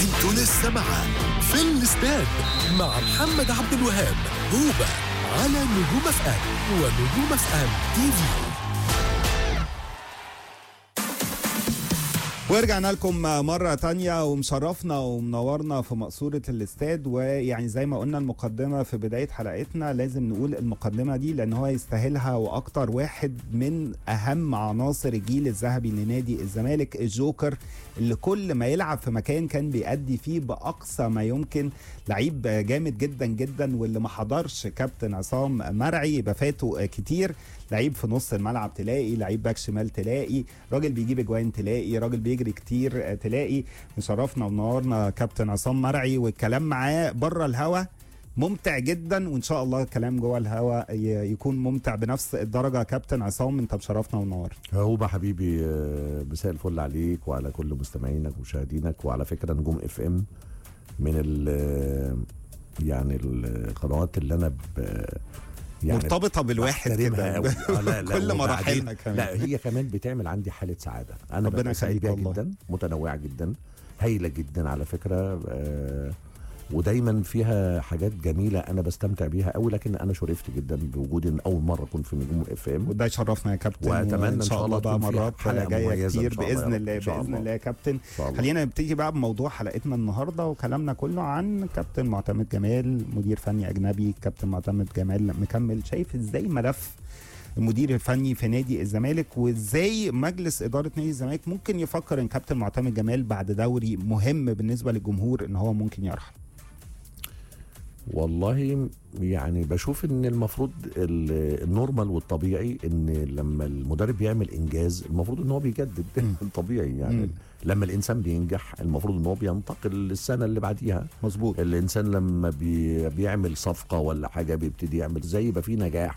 انتوا لسه مع في الاستاد مع محمد عبد الوهاب هوبا على نجوم اف ام ونجوم اف ام تي في ورجعنا لكم مرة تانية ومشرفنا ومنورنا في مقصورة الاستاد ويعني زي ما قلنا المقدمة في بداية حلقتنا لازم نقول المقدمة دي لأن هو يستاهلها وأكتر واحد من أهم عناصر الجيل الذهبي لنادي الزمالك الجوكر اللي كل ما يلعب في مكان كان بيأدي فيه بأقصى ما يمكن لعيب جامد جدا جدا واللي ما حضرش كابتن عصام مرعي يبقى فاته كتير لعيب في نص الملعب تلاقي لعيب باك شمال تلاقي راجل بيجيب اجوان تلاقي راجل بيجري كتير تلاقي مشرفنا ومنورنا كابتن عصام مرعي والكلام معاه بره الهوا ممتع جدا وان شاء الله الكلام جوه الهوا ي- يكون ممتع بنفس الدرجه كابتن عصام انت مشرفنا ومنور هوبا حبيبي آه، مساء الفل عليك وعلى كل مستمعينك ومشاهدينك وعلى فكره نجوم اف ام من ال يعني القنوات اللي انا ب يعني مرتبطه بالواحد بحترمها كده أوي. آه، لا لا كل وبعدين- مراحلنا كمان لا هي كمان بتعمل عندي حاله سعاده انا ربنا ببقى سعيد يخليك بيها والله. جدا متنوعه جدا هايله جدا على فكره آه ودايما فيها حاجات جميله انا بستمتع بيها قوي لكن انا شرفت جدا بوجودي ان اول مره اكون في نجوم اف ام وده يشرفنا يا كابتن وأتمنى وان إن شاء شاء الله الله بقى تكون فيها مرات حلقة جايه مميزة إن كتير شاء الله باذن يا رب. الله إن شاء باذن الله. الله يا كابتن إن شاء الله. خلينا نبتدي بقى بموضوع حلقتنا النهارده وكلامنا كله عن كابتن معتمد جمال مدير فني اجنبي كابتن معتمد جمال مكمل شايف ازاي ملف المدير الفني في نادي الزمالك وازاي مجلس اداره نادي الزمالك ممكن يفكر ان كابتن معتمد جمال بعد دوري مهم بالنسبه للجمهور ان هو ممكن يرحل والله يعني بشوف ان المفروض ال- النورمال والطبيعي ان لما المدرب يعمل انجاز المفروض ان هو بيجدد طبيعي يعني مم. لما الانسان بينجح المفروض ان هو بينتقل للسنه اللي بعديها مظبوط الانسان لما بي بيعمل صفقه ولا حاجه بيبتدي يعمل زي يبقى فيه نجاح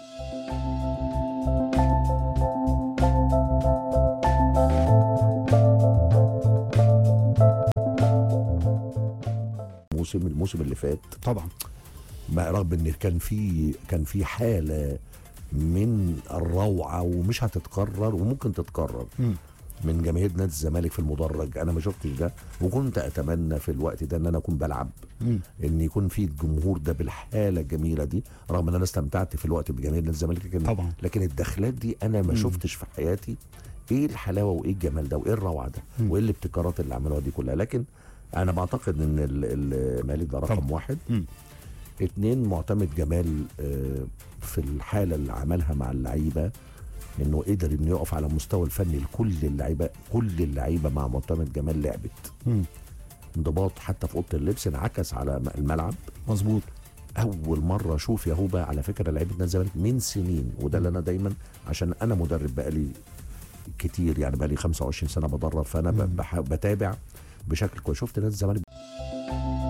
الموسم الموسم اللي فات طبعا ما رغم ان كان في كان في حاله من الروعه ومش هتتكرر وممكن تتكرر مم. من جماهير نادي الزمالك في المدرج انا ما شفتش ده وكنت اتمنى في الوقت ده ان انا اكون بلعب مم. ان يكون في الجمهور ده بالحاله الجميله دي رغم ان انا استمتعت في الوقت بجماهير نادي الزمالك لكن طبعا. لكن الدخلات دي انا ما مم. شفتش في حياتي ايه الحلاوه وايه الجمال ده وايه الروعه ده مم. وايه الابتكارات اللي عملوها دي كلها لكن انا بعتقد ان ال- المالك ده رقم طبعا. واحد مم. اتنين معتمد جمال آه، في الحاله اللي عملها مع اللعيبه انه قدر انه يقف على مستوى الفني لكل اللعيبه كل اللعيبه مع معتمد جمال لعبت مم. انضباط حتى في اوضه اللبس انعكس على م- الملعب مظبوط اول مره اشوف يا هوبا على فكره لعيبه نادي الزمالك من سنين وده اللي انا دايما عشان انا مدرب بقالي كتير يعني بقالي 25 سنه بدرب فانا ب- مم. بح- بتابع بشكل كويس شفت نادي الزمالك